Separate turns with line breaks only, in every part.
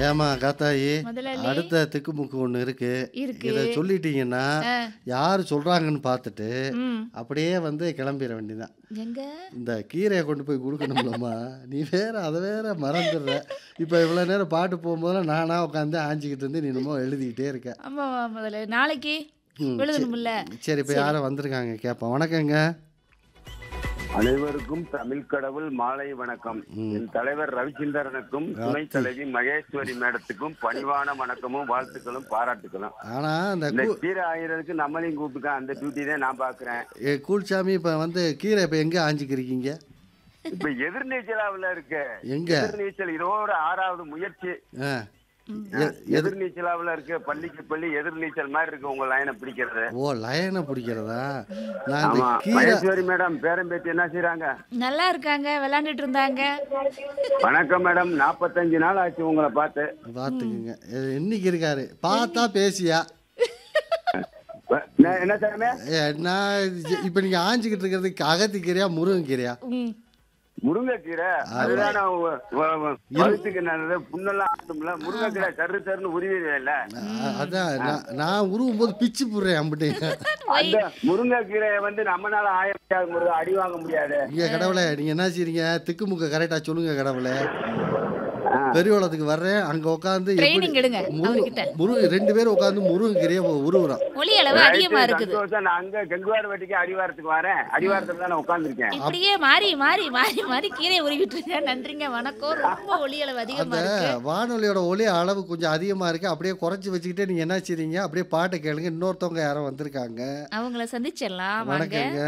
ஏமா காத்தாயி
முதலாளி
அடுத்த திக்குமுக்கு ஒன்று இருக்கு
இருக்கு
இதை சொல்லிட்டீங்கன்னா
ஆ,
யார் சொல்றாங்கன்னு பார்த்துட்டு
ம்
அப்படியே வந்து கிளம்பிட வேண்டியதான்
எங்க
இந்த கீரையை கொண்டு போய் கொடுக்கணும்லம்மா நீ வேற அதை வேற மறந்துடுற இப்போ இவ்வளோ நேரம் பாட்டு போகும்போதெல்லாம் நானா உட்காந்து ஆஞ்சிக்கிட்டு இருந்து நீ என்னமோ எழுதிக்கிட்டே இருக்க
ஆமா முதல்ல நாளைக்கு
ம்,
எழுதணும்ல
சரி இப்போ யாரும் வந்திருக்காங்க கேட்போம் வணக்கங்க
அனைவருக்கும் தமிழ் கடவுள் மாலை வணக்கம் என் தலைவர் ரவிச்சந்திரனுக்கும் துணைத் தலைவி மகேஸ்வரி மேடத்துக்கும் பணிவான வணக்கமும் வாழ்த்துக்களும் பாராட்டுகளும்
ஆனால் அந்த
இந்த
கூ-
கீரை ஆயிரத்துக்கு நம்மளையும் கூப்பிட்டுக்க அந்த டியூட்டி தான் நான் பாக்குறேன்
ஏ, கூல்சாமி இப்போ வந்து கீரை இப்போ எங்கே ஆஞ்சிக்கிறீங்க
இப்ப எதிர்நீச்சலாவில் இருக்கு
எங்க
எதிர்நீச்சல் இதோட ஆறாவது முயற்சி
ஆ
எதிர்நீச்சலாவில் இருக்கு பள்ளிக்கு பள்ளி எதிர்நீச்சல் மாதிரி இருக்கு உங்க லைனை பிடிக்கிறது
ஓ லயனை பிடிக்கிறதா நான் இந்த
ஆமா
கீரை
மகேஸ்வரி மேடம் பேரம்பேத்தி என்ன செய்றாங்க
நல்லா இருக்காங்க விளையாண்டுட்டு இருந்தாங்க
வணக்கம் மேடம் நாற்பத்தஞ்சு நாள் ஆச்சு உங்களை பார்த்து
பார்த்துக்குங்க இது இன்னைக்கு இருக்காரு பார்த்தா பேசியா
என்ன- என்ன சாமி
ஏ, நான் இது- இப்ப நீங்க ஆஞ்சிக்கிட்டு இருக்கிறது அகத்திக்கீரையா முருங்கைக்கீரையா
ம்
முருங்கைக்கீரை அதுதான் நான் வ- வ- வ- வயிற்றுக்கு நல்லது புண்ணெல்லாம் ஆட்டும்ல முருங்கைக்கீரை கரு தருன்னு உருவிடுவேன்ல
அ- அதான் நான் நான் உருவும் போது பிச்சு போடுறேன் அம்பிட்டு
அந்த முருங்கைக்கீரையை வந்து நம்மனால ஆய முடியாது முருகா, அடி வாங்க முடியாது
இங்க கடவுளே நீங்க என்ன செய்றீங்க திக்குமுக்க கரெக்டா சொல்லுங்க கடவுளே பெரியவளத்துக்கு வர்றேன் அங்க உட்காந்து
Training எடுங்க அவர்கிட்ட.
முரு ரெண்டு பேரும் உட்காந்து முருங்கைக்கீரையை உருவுறோம்
ஒலி அளவு அதிகமா இருக்குது
சந்தோஷம் நான் அங்க கங்குவார் வெட்டிக்கு அடிவாரத்துக்கு வரேன் அடிவாரத்துல தான் நான் உட்காந்துருக்கேன்
இப்படியே மாறி மாறி மாறி மாறி கீரையை உருவிட்டு இருக்கேன் நன்றிங்க வணக்கம் ரொம்ப ஒலி அளவு அதிகமா
அந்த
இருக்கு
வானொலியோட ஒலி அளவு கொஞ்சம் அதிகமா இருக்கு அப்படியே குறைச்சி வச்சுக்கிட்டே நீங்க என்ன செய்றீங்க அப்படியே பாட்டை கேளுங்க இன்னொருத்தவங்க யாரோ வந்திருக்காங்க
அவங்கள சந்திச்சிடலாம் வாங்க
வணக்கங்க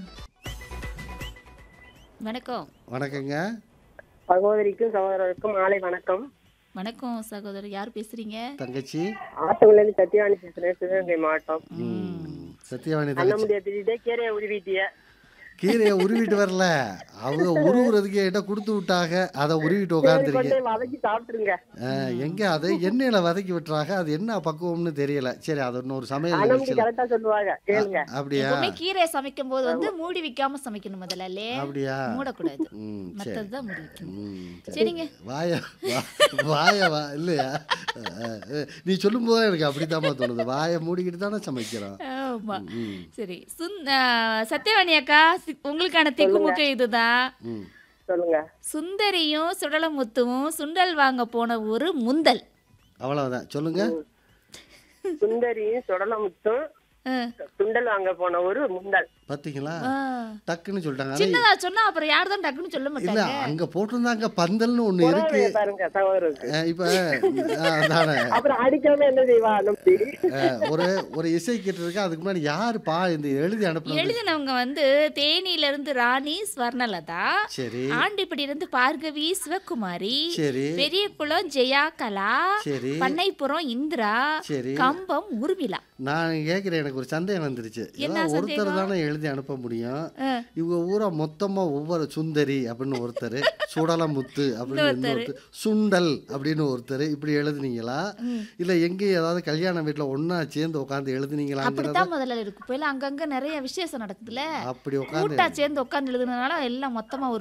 வணக்கம்
வணக்கங்க
சகோதரிக்கும் சகோதரருக்கும் மாலை வணக்கம்
வணக்கம் சகோதரர் யார் பேசுறீங்க
தங்கச்சி
ஆத்தங்குலேருந்து சத்யவாணி பேசுறேன் சிவகங்கை மாவட்டம்
ம், சத்யவாணி தங்கச்சி
அண்ணமுடிய திடீர்னு கீரையை உருவிட்டிய
கீரையை உருவிட்டு வரல அவங்க உருவுறதுக்கு என்கிட்ட கொடுத்து விட்டாங்க அதை உருவிட்டு உட்காந்துருக்கேன்
கொண்டு வதக்கி சாப்பிட்டுருங்க
எங்க அதை எண்ணெயில வதக்கி விட்டுறாங்க அது என்ன பக்குவம்னு தெரியல சரி அது இன்னொரு சமையல்
அண்ணமுடி
நிகழ்ச்சியில்
கரெக்டா சொல்லுவாங்க கேளுங்க
அப்படியா
எப்பவுமே கீரையை சமைக்கும் போது வந்து மூடி வைக்காம சமைக்கணும் முதல்ல
அப்படியா
மூடக்கூடாது
ம் சரி
மத்ததுதான் மூடி வைக்கணும்
ம் சரி.
சரிங்க
வாய வா- வாய வா இல்லையா அஹ், அஹ், நீ சொல்லும் போது எனக்கு அப்படித்தாம்மா தோணுது வாயை மூடிக்கிட்டு தானே சமைக்கிறோம்
ஆமா
ம்
சரி சுந் ஆ, சத்யவாணி அக்கா சி- உங்களுக்கான திக்குமுக்கு இதுதான்
ம்
சொல்லுங்க
சுந்தரியும் சுடலமுத்துவும் சுண்டல் வாங்க போன ஒரு முந்தல்
அவ்வளவுதான் சொல்லுங்க
சுந்தரியும் சுடலமுத்தும்
ஆ.
சுண்டல் வாங்க போன ஒரு முந்தல்
பாத்தீங்களா
ஆ.
டக்குன்னு சொல்லிட்டாங்க ஆனா
சின்னதா சொன்னா அப்புறம் யார் தான் டக்குன்னு சொல்ல
இல்ல
மாட்டாங்க
அங்க போட்டிருந்தாங்க பந்தல்னு ஒண்ணு இருக்கு
புடவைய பாருங்க சகோதரருக்கு
அஹ், இப்ப அஹ், அதானே
அப்புறம் அடிக்காம என்ன செய்வா நம்பி
அஹ், ஒரு ஒரு இசை கிட்ட இருக்கு அதுக்கு முன்னாடி யாரு பா இந்த எழுதி அனுப்புனது
எழுதினவங்க வந்து தேனியில இருந்து ராணி ஸ்வர்ணலதா
சரி
ஆண்டிப்படி இருந்து பார்கவி சிவகுமாரி
சரி
பெரியகுளம் ஜெயா கலா
சரி
பண்ணைப்புறம் இந்திரா
சரி
கம்பம் உருமிளா
நான் கேட்குறேன் எனக்கு ஒரு சந்தேகம் வந்துருச்சு
என்ன
ஏதாவது ஒருத்தர்
சந்தேகம்?
தானே எழுதி அனுப்ப முடியும்
ஆ.
இவங்க ஊரா மொத்தமா ஒவ்வொரு சுந்தரி அப்படின்னு ஒருத்தர் சுடலமுத்து அப்படின்னு இன்னொருத்தர் சுண்டல் அப்படின்னு ஒருத்தர் இப்படி எழுதுனீங்களா இல்ல எங்கேயும் ஏதாவது கல்யாண வீட்டுல ஒண்ணா சேர்ந்து உட்காந்து எழுதுனீங்களாங்கிறத
அப்படித்தான் முதல்ல இருக்கு போயில அங்கங்க நிறைய விசேஷம் நடக்குதுல்ல
அப்படி உட்காந்து
கூட்டா சேர்ந்து உட்காந்து எழுதுனதுனால எல்லாம் மொத்தமா ஒரு